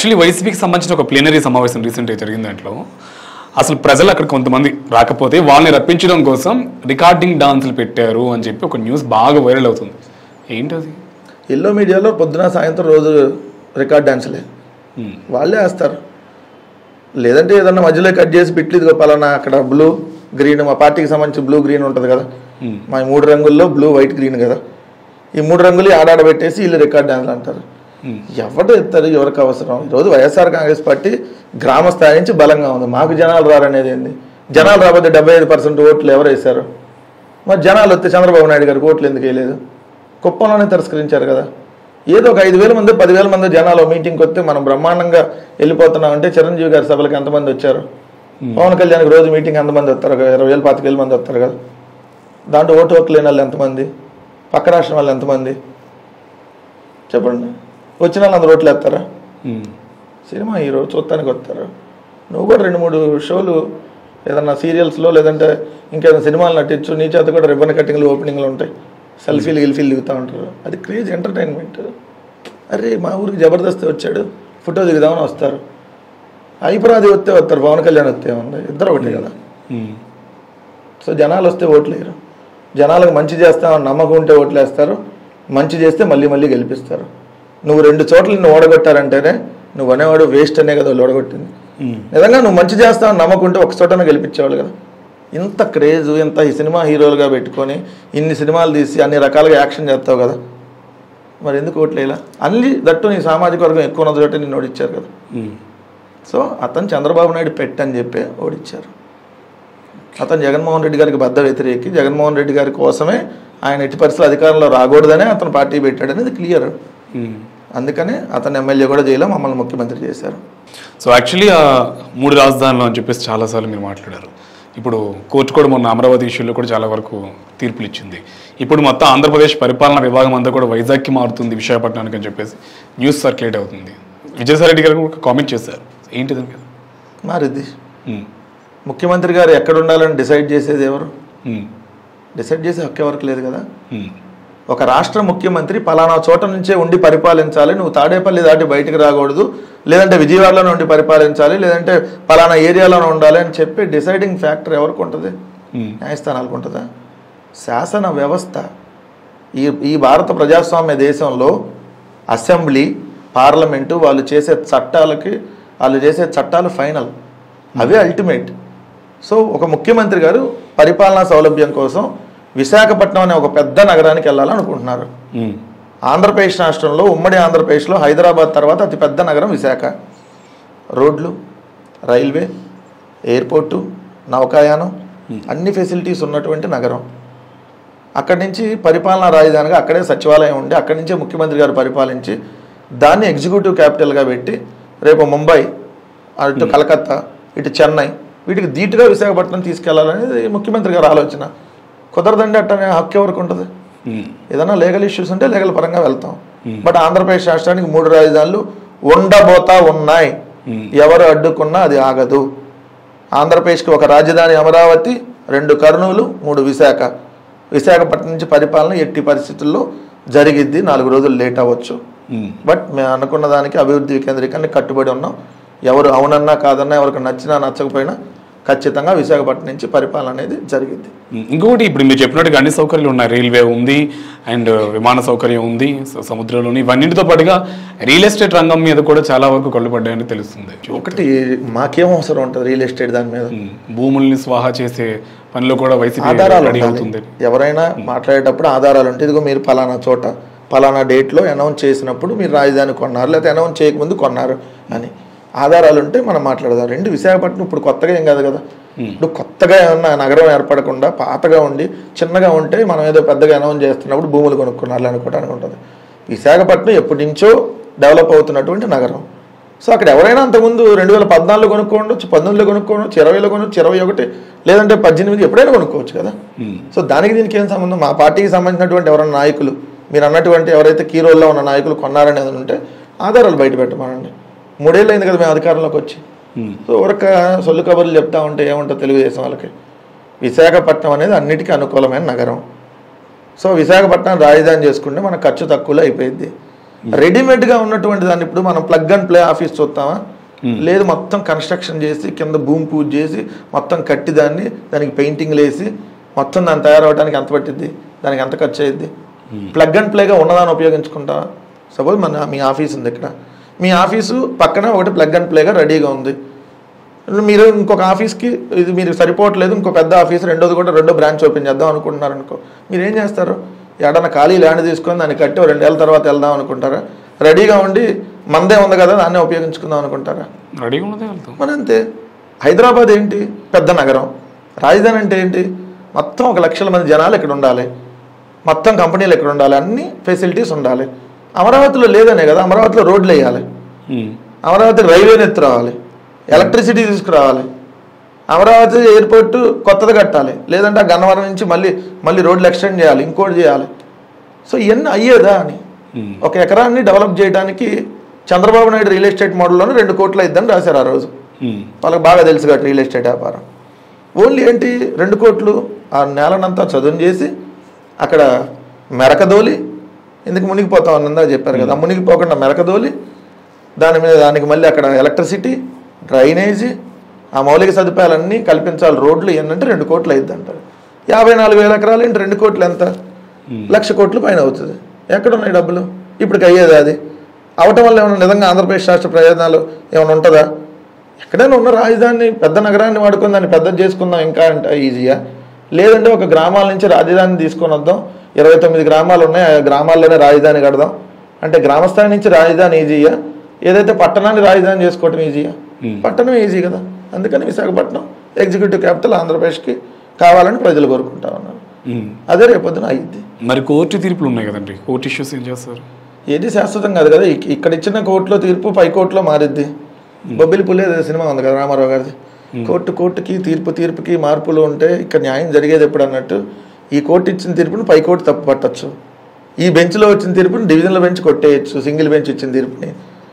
Actually వైసీపీకి సంబంధించిన ఒక ప్లీనరీ సమావేశం రీసెంట్గా జరిగిన దాంట్లో అసలు ప్రజలు అక్కడ కొంతమంది రాకపోతే వాళ్ళని రప్పించడం కోసం రికార్డింగ్ డాన్సులు పెట్టారు అని చెప్పి ఒక న్యూస్ బాగా వైరల్ అవుతుంది ఏంటది ఎల్లో మీడియాలో పొద్దున సాయంత్రం రోజు రికార్డ్ డాన్స్లే ఉమ్, వాళ్ళే వేస్తారు లేదంటే ఏదన్నా మధ్యలో కట్ చేసి పిట్లు ఇదిగో పలానా అక్కడ బ్లూ గ్రీన్ మా పార్టీకి సంబంధించి బ్లూ గ్రీన్ ఉంటుంది కదా ఉమ్, మా ఈ మూడు రంగుల్లో బ్లూ వైట్ గ్రీన్ కదా ఈ మూడు రంగులు ఆడాడ పెట్టేసి వీళ్ళు రికార్డ్ డాన్స్లు అంటారు ఉమ్, ఎవరు ఎత్తారు ఎవరికి అవసరం ఈరోజు వైఎస్ఆర్ కాంగ్రెస్ పార్టీ గ్రామ స్థాయి నుంచి బలంగా ఉంది మాకు జనాలు రారనేది ఏంది జనాలు రాకపోతే డెబ్బై ఐదు పర్సెంట్ ఓట్లు ఎవరు వేశారు మరి జనాలు వస్తే చంద్రబాబు నాయుడు గారికి ఓట్లు ఎందుకు వేయలేదు కుప్పంలోనే తిరస్కరించారు కదా ఏదో ఒక ఐదు వేల మంది పదివేల మంది జనాలు మీటింగ్కి వస్తే మనం బ్రహ్మాండంగా వెళ్ళిపోతున్నాం అంటే చిరంజీవి గారి సభలకు ఎంతమంది వచ్చారు పవన్ కళ్యాణ్కి రోజు మీటింగ్ ఎంతమంది వస్తారు కదా ఇరవై వేలు పాతిక వేల మంది వస్తారు కదా దాంట్లో ఓటు హక్కు లేని వాళ్ళు ఎంతమంది పక్క రాష్ట్రం వాళ్ళు ఎంతమంది చెప్పండి వచ్చిన వాళ్ళు అందరు ఓట్లు వేస్తారా ఉమ్, సినిమా హీరో చూస్తానికి వస్తారు నువ్వు కూడా రెండు మూడు షోలు ఏదన్నా సీరియల్స్లో లేదంటే ఇంకేదైనా సినిమాలు నటించు నీ చేత కూడా రిబ్బన్ కటింగ్లు ఓపెనింగ్లు ఉంటాయి సెల్ఫీలు గిల్ఫీలు దిగుతూ ఉంటారు అది క్రేజ్ ఎంటర్టైన్మెంట్ అరే మా ఊరికి జబర్దస్త్ వచ్చాడు ఫోటో దిగుదామని వస్తారు అయిపరాది వస్తే వస్తారు పవన్ కళ్యాణ్ వస్తే ఉంది ఇద్దరు ఒకటే కదా ఉమ్, సో జనాలు వస్తే ఓట్లు వేయరు జనాలకు మంచి చేస్తామని నమ్మకం ఉంటే ఓట్లు వేస్తారు మంచి చేస్తే మళ్ళీ మళ్ళీ గెలిపిస్తారు నువ్వు రెండు చోట్ల నిన్ను ఓడగొట్టారంటేనే నువ్వు అనేవాడు వేస్ట్ అనే కదా వాళ్ళు ఓడగొట్టింది ఉమ్, నిజంగా నువ్వు మంచి చేస్తావని నమ్మకం ఉంటే ఒక చోటనే గెలిపించేవాళ్ళు కదా ఇంత క్రేజ్ ఇంత ఈ సినిమా హీరోలుగా పెట్టుకొని ఇన్ని సినిమాలు తీసి అన్ని రకాలుగా యాక్షన్ చేస్తావు కదా మరి ఎందుకు ఓట్లు వేయాల అన్ని దట్టు నీ సామాజిక వర్గం ఎక్కువ ఉన్న చోట నిన్ను ఓడిచ్చారు కదా ఉమ్, సో అతను చంద్రబాబు నాయుడు పెట్టని చెప్పి ఓడిచ్చారు అతను జగన్మోహన్ రెడ్డి గారికి బద్ద వ్యతిరేకి జగన్మోహన్ రెడ్డి గారి కోసమే ఆయన ఎట్టి పరిస్థితులు అధికారంలో రాకూడదనే అతను పార్టీ పెట్టాడు అనేది క్లియర్ ఉమ్. అందుకనే అతను ఎమ్మెల్యే కూడా చేయలే మమ్మల్ని ముఖ్యమంత్రి చేశారు సో యాక్చువల్లీ ఆ మూడు రాజధానులు అని చెప్పేసి చాలాసార్లు మీరు మాట్లాడారు ఇప్పుడు కోర్టు కూడా మొన్న అమరావతి ఇష్యూలో కూడా చాలా వరకు తీర్పులు ఇచ్చింది ఇప్పుడు మొత్తం ఆంధ్రప్రదేశ్ పరిపాలనా విభాగం అంతా కూడా వైజాగ్కి మారుతుంది విశాఖపట్నానికి అని చెప్పేసి న్యూస్ సర్క్యులేట్ అవుతుంది విజయసాయి రెడ్డి గారు కూడా కామెంట్ చేశారు ఏంటి దాని మీద మారిద్ది ఉమ్, ముఖ్యమంత్రి గారు ఎక్కడ ఉండాలని డిసైడ్ చేసేది ఎవరు ఉమ్, డిసైడ్ చేసే హక్కు ఎవరికి లేదు కదా ఉమ్, ఒక రాష్ట్ర ముఖ్యమంత్రి పలానా చోట నుంచే ఉండి పరిపాలించాలి నువ్వు తాడేపల్లి దాటి బయటికి రాకూడదు లేదంటే విజయవాడలో ఉండి పరిపాలించాలి లేదంటే పలానా ఏరియాలోనే ఉండాలి అని చెప్పి డిసైడింగ్ ఫ్యాక్టర్ ఎవరికి ఉంటుంది ఉమ్, న్యాయస్థానాలకు ఉంటుందా శాసన వ్యవస్థ ఈ ఈ భారత ప్రజాస్వామ్య దేశంలో అసెంబ్లీ పార్లమెంటు వాళ్ళు చేసే చట్టాలకి వాళ్ళు చేసే చట్టాలు ఫైనల్ అవే అల్టిమేట్ సో ఒక ముఖ్యమంత్రి గారు పరిపాలనా సౌలభ్యం కోసం విశాఖపట్నం అనే ఒక పెద్ద నగరానికి వెళ్ళాలనుకుంటున్నారు ఉమ్, ఆంధ్రప్రదేశ్ రాష్ట్రంలో ఉమ్మడి ఆంధ్రప్రదేశ్లో హైదరాబాద్ తర్వాత అతి పెద్ద నగరం విశాఖ రోడ్లు రైల్వే ఎయిర్పోర్టు నౌకాయానం అన్ని ఫెసిలిటీస్ ఉన్నటువంటి నగరం అక్కడి నుంచి పరిపాలనా రాజధానిగా అక్కడే సచివాలయం ఉండి అక్కడి నుంచే ముఖ్యమంత్రి గారు పరిపాలించి దాన్ని ఎగ్జిక్యూటివ్ క్యాపిటల్గా పెట్టి రేపు ముంబై అటు కలకత్తా ఇటు చెన్నై వీటికి ధీటుగా విశాఖపట్నం తీసుకెళ్లాలనేది ముఖ్యమంత్రి గారి ఆలోచన కుదరదండి అట్టనే హక్కు ఎవరికి ఉంటుంది ఉమ్, ఏదైనా లీగల్ ఇష్యూస్ ఉంటే లీగల్ పరంగా వెళ్తాం బట్ ఆంధ్రప్రదేశ్ రాష్ట్రానికి మూడు రాజధానులు ఉండబోతా ఉన్నాయి Hmm. ఎవరు అడ్డుకున్నా అది ఆగదు ఆంధ్రప్రదేశ్కి ఒక రాజధాని అమరావతి రెండు కర్నూలు మూడు విశాఖ విశాఖపట్నం నుంచి పరిపాలన ఎట్టి పరిస్థితుల్లో జరిగిద్ది నాలుగు రోజులు లేట్ అవ్వచ్చు ఉమ్. బట్ మేము అనుకున్న దానికి అభివృద్ధి కేంద్రీకరణ కట్టుబడి ఉన్నాం ఎవరు అవునన్నా కాదన్నా ఎవరికి నచ్చినా నచ్చకపోయినా ఖచ్చితంగా విశాఖపట్నం నుంచి పరిపాలన అనేది జరిగింది ఉమ్, ఇంకొకటి ఇప్పుడు మీరు చెప్పినట్టుగా అన్ని సౌకర్యాలు ఉన్నాయి రైల్వే ఉంది అండ్ విమాన సౌకర్యం ఉంది స- సముద్రంలోని ఇవన్నిటితో పాటుగా రియల్ ఎస్టేట్ రంగం మీద కూడా చాలా వరకు కళ్ళు పడ్డాయని తెలుస్తుంది ఒకటి మాకేం అవసరం ఉంటుంది రియల్ ఎస్టేట్ దాని మీద ఉమ్, భూముల్ని స్వాహా చేసే పనిలో కూడా వైసీపీ ఆధారాలు రెడీ ఉండాలి అవుతుంది ఎవరైనా మాట్లాడేటప్పుడు ఆధారాలు ఉంటాయి ఇదిగో మీరు ఫలానా చోట ఫలానా డేట్లో అనౌన్స్ చేసినప్పుడు మీరు రాజధాని కొన్నారు లేకపోతే అనౌన్స్ చేయకముందు కొన్నారు అని ఆధారాలు ఉంటే మనం మాట్లాడదాం రెండు విశాఖపట్నం ఇప్పుడు కొత్తగా ఏం కాదు కదా ఇప్పుడు కొత్తగా ఏమన్నా నగరం ఏర్పడకుండా పాతగా ఉండి చిన్నగా ఉంటే మనం ఏదో పెద్దగా అనౌన్స్ చేస్తున్నప్పుడు భూములు కొనుక్కున్నారు అనుకోవడానికి ఉంటుంది విశాఖపట్నం ఎప్పటి నుంచో డెవలప్ అవుతున్నటువంటి నగరం సో అక్కడ ఎవరైనా అంతకుముందు రెండు వేల పద్నాలుగులో కొనుక్కోవచ్చు పంతొమ్మిదిలో కొనుక్కోవచ్చు ఇరవైలో కొనుక్కోవచ్చు ఇరవై ఒకటి లేదంటే పద్దెనిమిది ఎప్పుడైనా కొనుక్కోవచ్చు కదా ఉమ్, సో దానికి దీనికి ఏం సంబంధం మా పార్టీకి సంబంధించినటువంటి ఎవరైనా నాయకులు మీరు అన్నటువంటి ఎవరైతే కీ రోల్లో ఉన్న నాయకులు కొన్నారనేది ఉంటే ఆధారాలు బయట పెట్టమనండి మూడేళ్ళు అయింది కదా మేము అధికారంలోకి వచ్చి ఉమ్, సో ఒక సొల్లు కబుర్లు చెప్తా ఉంటే ఏముంటుంది తెలుగుదేశం వాళ్ళకి విశాఖపట్నం అనేది అన్నిటికీ అనుకూలమైన నగరం సో విశాఖపట్నం రాజధాని చేసుకుంటే మన ఖర్చు తక్కువలో అయిపోయింది రెడీమేడ్గా ఉన్నటువంటి దాన్ని ఇప్పుడు మనం ప్లగ్ అండ్ ప్లే ఆఫీస్ చూస్తామా లేదు మొత్తం కన్స్ట్రక్షన్ చేసి కింద భూమి పూజ చేసి మొత్తం కట్టి దాన్ని దానికి పెయింటింగ్లు వేసి మొత్తం దాన్ని తయారవడానికి ఎంత పట్టిద్ది దానికి ఎంత ఖర్చు అయ్యిద్ది ప్లగ్ అండ్ ప్లేగా ఉన్నదాన్ని ఉపయోగించుకుంటా సపోజ్ మన మీ ఆఫీస్ ఉంది ఇక్కడ మీ ఆఫీసు పక్కన ఒకటి ప్లగ్ అండ్ ప్లేగా రెడీగా ఉంది మీరు ఇంకొక ఆఫీస్కి ఇది మీరు సరిపోవట్లేదు ఇంకో పెద్ద ఆఫీస్ రెండోది కూడా రెండో బ్రాంచ్ ఓపెన్ చేద్దాం అనుకుంటున్నారు అనుకో మీరు ఏం చేస్తారు ఎడన్నా ఖాళీ ల్యాండ్ తీసుకొని దాన్ని కట్టి ఓ రెండేళ్ళ తర్వాత వెళ్దాం అనుకుంటారా రెడీగా ఉండి మందే ఉంది కదా దాన్నే ఉపయోగించుకుందాం అనుకుంటారా రెడీగా ఉన్నదే వెళ్తాం మరి అంతే హైదరాబాద్ ఏంటి పెద్ద నగరం రాజధాని అంటే ఏంటి మొత్తం ఒక లక్షల మంది జనాలు ఇక్కడ ఉండాలి మొత్తం కంపెనీలు ఇక్కడ ఉండాలి అన్ని ఫెసిలిటీస్ ఉండాలి అమరావతిలో లేదనే కదా అమరావతిలో రోడ్లు వేయాలి ఉమ్. అమరావతి రైల్వే నెత్తి రావాలి ఎలక్ట్రిసిటీ తీసుకురావాలి అమరావతి ఎయిర్పోర్ట్ కొత్తది కట్టాలి లేదంటే ఆ గన్నవరం నుంచి మళ్ళీ మళ్ళీ రోడ్లు ఎక్స్టెండ్ చేయాలి ఇంకోటి చేయాలి సో ఇవన్నీ అయ్యేదా అని ఉమ్. ఒక ఎకరాన్ని డెవలప్ చేయడానికి చంద్రబాబు నాయుడు రియల్ ఎస్టేట్ మోడల్లోనే రెండు కోట్లు అయిద్దని రాశారు ఆ రోజు ఉమ్. వాళ్ళకి బాగా తెలుసు కాబట్టి రియల్ ఎస్టేట్ వ్యాపారం ఓన్లీ ఏంటి రెండు కోట్లు ఆ నేలనంతా చదును చేసి అక్కడ మెరకదోలి ఎందుకు మునిగిపోతాం అన్నందా చెప్పారు కదా మునిగిపోకుండా మెరకదోలి దాని మీద దానికి మళ్ళీ అక్కడ ఎలక్ట్రిసిటీ డ్రైనేజీ ఆ మౌలిక సదుపాయాలన్నీ కల్పించాలి రోడ్లు ఏంటంటే రెండు కోట్లు అయింది అంటారు యాభై నాలుగు వేల ఎకరాలు ఏంటి రెండు కోట్లు ఎంత లక్ష కోట్లు పైన అవుతుంది ఎక్కడ ఉన్నాయి డబ్బులు ఇప్పటికి అయ్యేది అది అవటం వల్ల ఏమైనా నిజంగా ఆంధ్రప్రదేశ్ రాష్ట్ర ప్రయోజనాలు ఏమైనా ఉంటుందా ఎక్కడైనా ఉన్న రాజధానిని పెద్ద నగరాన్ని వాడుకొని దాన్ని పెద్దది చేసుకుందాం ఇంకా అంటే ఈజీగా లేదంటే ఒక గ్రామాల నుంచి రాజధాని తీసుకొని వద్దాం ఇరవై తొమ్మిది గ్రామాలు ఉన్నాయి ఆ గ్రామాల్లోనే రాజధాని కడదాం అంటే గ్రామస్థాయి నుంచి రాజధాని ఈజీయా ఏదైతే పట్టణాన్ని రాజధాని చేసుకోవటం ఈజీయా పట్టణం ఈజీ కదా అందుకని విశాఖపట్నం ఎగ్జిక్యూటివ్ క్యాపిటల్ ఆంధ్రప్రదేశ్కి కావాలని ప్రజలు కోరుకుంటా ఉన్నారు ఉమ్. అదే రేపొద్దున అయ్యిద్ది మరి కోర్టు తీర్పులు ఉన్నాయి కదండి కోర్టు ఇష్యూస్ ఏం చేస్తారు ఏది శాశ్వతం కాదు కదా ఇక్- ఇక్కడ ఇచ్చిన కోర్టులో తీర్పు పై కోర్టులో మారిద్ది బొబ్బిలి పుల్లే సినిమా ఉంది కదా రామారావు గారిది కోర్టు కోర్టుకి తీర్పు తీర్పుకి మార్పులు ఉంటే ఇక్కడ న్యాయం జరిగేది ఎప్పుడు అన్నట్టు ఈ కోర్టు ఇచ్చిన తీర్పుని పై కోర్టు తప్పు పట్టచ్చు ఈ బెంచ్లో వచ్చిన తీర్పుని డివిజన్లో బెంచ్ కొట్టేయచ్చు సింగిల్ బెంచ్ ఇచ్చిన తీర్పుని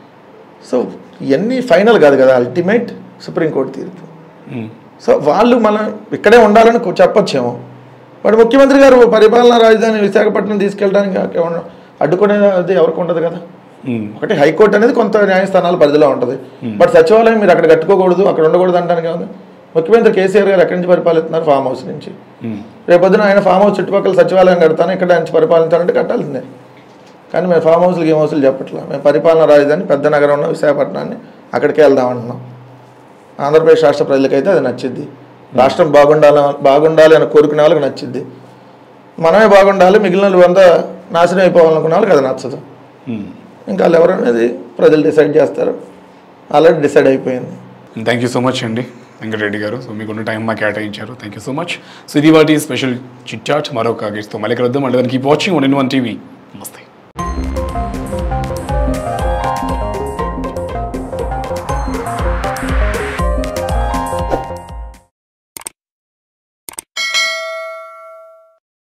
సో ఇవన్నీ ఫైనల్ కాదు కదా అల్టిమేట్ సుప్రీంకోర్టు తీర్పు ఉమ్. సో వాళ్ళు మనం ఇక్కడే ఉండాలని కొ- చెప్పొచ్చేమో మరి ముఖ్యమంత్రి గారు పరిపాలనా రాజధాని విశాఖపట్నం తీసుకెళ్ళడానికి ఏమన్నా అడ్డుకునేది ఎవరికి ఉండదు కదా ఉమ్. ఒకటి హైకోర్టు అనేది కొంత న్యాయస్థానాల పరిధిలో ఉంటుంది బట్ సచివాలయం మీరు అక్కడ కట్టుకోకూడదు అక్కడ ఉండకూడదు అంటానికి ఉంది ముఖ్యమంత్రి కేసీఆర్ గారు ఎక్కడి నుంచి పరిపాలిస్తున్నారు ఫామ్ హౌస్ నుంచి ఉమ్. రేపొద్దున ఆయన ఫామ్ హౌస్ చుట్టుపక్కల సచివాలయం కడతాను ఇక్కడ నుంచి పరిపాలించాలంటే కట్టాల్సిందే కానీ మేము ఫామ్ హౌస్లకి ఏం హౌస్లు చెప్పట్లా మేము పరిపాలనా రాజధాని పెద్ద నగరం ఉన్న విశాఖపట్నాన్ని అక్కడికే వెళ్దాం అంటున్నాం ఆంధ్రప్రదేశ్ రాష్ట్ర ప్రజలకైతే అది నచ్చింది రాష్ట్రం బాగుండాలి బాగుండాలి అని కోరుకునే వాళ్ళకి నచ్చింది మనమే బాగుండాలి మిగిలిన వాళ్ళు అంతా నాశనం అయిపోవాలనుకున్న వాళ్ళకి అది నచ్చదు ఉమ్. ఇంకా వాళ్ళు ఎవరు అనేది ప్రజలు డిసైడ్ చేస్తారు ఆల్రెడీ డిసైడ్ అయిపోయింది థ్యాంక్ యూ సో మచ్ అండి వెంకటరెడ్డి గారు సో మీకున్న టైం మాకు కేటాయించారు thank you so much so ఇది వాటి స్పెషల్ చిట్ చాట్ మరొక గెస్ట్తో మళ్ళీ కలుద్దాం మళ్ళీ దానికి watching one in one TV నమస్తే